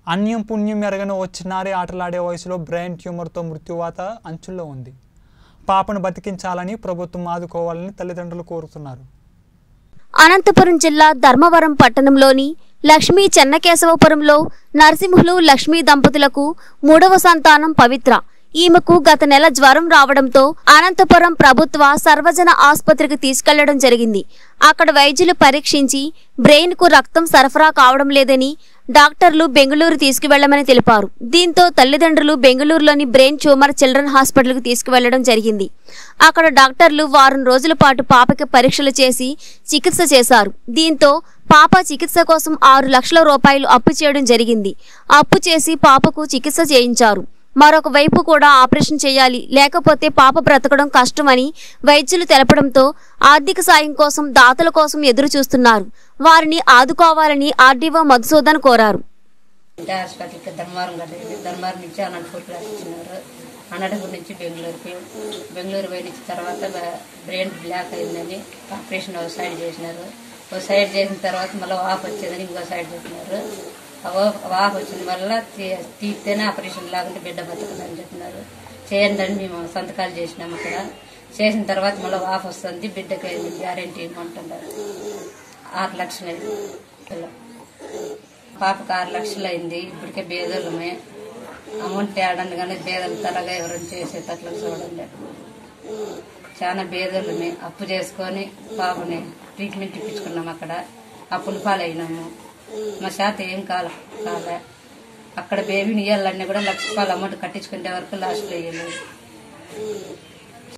అన్యం పుణ్యం ఎరగని ఓ చిన్నారి ఆటలాడే వయసులో బ్రెయిన్ ట్యూమర్తో మృత్యువాత అంచుల్లో ఉంది పాపను బతికించాలని ప్రభుత్వం ఆదుకోవాలని తల్లిదండ్రులు కోరుతున్నారు అనంతపురం జిల్లా ధర్మవరం పట్టణంలోని లక్ష్మీ చెన్నకేశవపురంలో నరసింహులు లక్ష్మీ దంపతులకు మూడవ సంతానం పవిత్ర ఈమెకు గత నెల జ్వరం రావడంతో అనంతపురం ప్రభుత్వ సర్వజన ఆసుపత్రికి తీసుకెళ్లడం జరిగింది అక్కడ వైద్యులు పరీక్షించి బ్రెయిన్ కు రక్తం సరఫరా కావడం లేదని డాక్టర్లు బెంగళూరు తీసుకువెళ్లమని తెలిపారు దీంతో తల్లిదండ్రులు బెంగళూరులోని బ్రెయిన్ ట్యూమర్ చిల్డ్రన్ హాస్పిటల్కు తీసుకువెళ్లడం జరిగింది అక్కడ డాక్టర్లు వారం రోజుల పాటు పాపకి పరీక్షలు చేసి చికిత్స చేశారు దీంతో పాప చికిత్స కోసం ఆరు లక్షల రూపాయలు అప్పు చేయడం జరిగింది అప్పు చేసి పాపకు చికిత్స చేయించారు మరొక వైపు కూడా ఆపరేషన్ చేయాలి లేకపోతే పాప బ్రతకడం కష్టమని వైద్యులు తెలపడంతో ఆర్థిక సాయం కోసం దాతల కోసం ఎదురు చూస్తున్నారు వారిని ఆదుకోవాలని ఆర్డీఓ మధుసూదన్ కోరారు ఇంటి హాస్పిటల్కి ధర్మవరం కట్టింది ధర్మవరం నుంచి అనంతపూర్ ఇచ్చినారు అనంతపూర్ నుంచి బెంగళూరుకి బెంగళూరు పోయిన తర్వాత బ- బ్రెయిన్ బ్లాక్ అయిందని ఆపరేషన్ ఒక సైడ్ చేసినారు ఒక సైడ్ చేసిన తర్వాత మళ్ళీ వాఫ్ వచ్చేదని ఇంకో సైడ్ చెప్పినారు ఆ వా- వాఫ్ వచ్చిన వల్ల తీ- తీస్తేనే ఆపరేషన్ లాగుంటే బిడ్డ బతకదని చెప్పినారు చేయండి అని మేము సంతకాలు చేసినాము అక్కడ చేసిన తర్వాత మళ్ళీ వాఫ్ వస్తుంది బిడ్డకి గ్యారెంటీ ఇవ్వమంటున్నారు ఆరు లక్షలు అయింది పిల్ల. పాపకు ఆరు లక్షలు అయింది ఇప్పటికే బేదోళ్ళమే అమౌంట్ తేడండి కానీ బేదలు తరగా ఎవరైనా చేసేటట్లు చూడండి చాలా బేదోళ్ళమే అప్పు చేసుకొని పాపని ట్రీట్మెంట్ ఇప్పించుకున్నాం అక్కడ అప్పులు పాలైనాము మా శాత ఏం కాల కాలే అక్కడ బేబీని ఇవ్వాలన్నీ కూడా లక్ష రూపాయలు అమౌంట్ కట్టించుకునే వరకు లాస్ట్లో ఇవ్వలేదు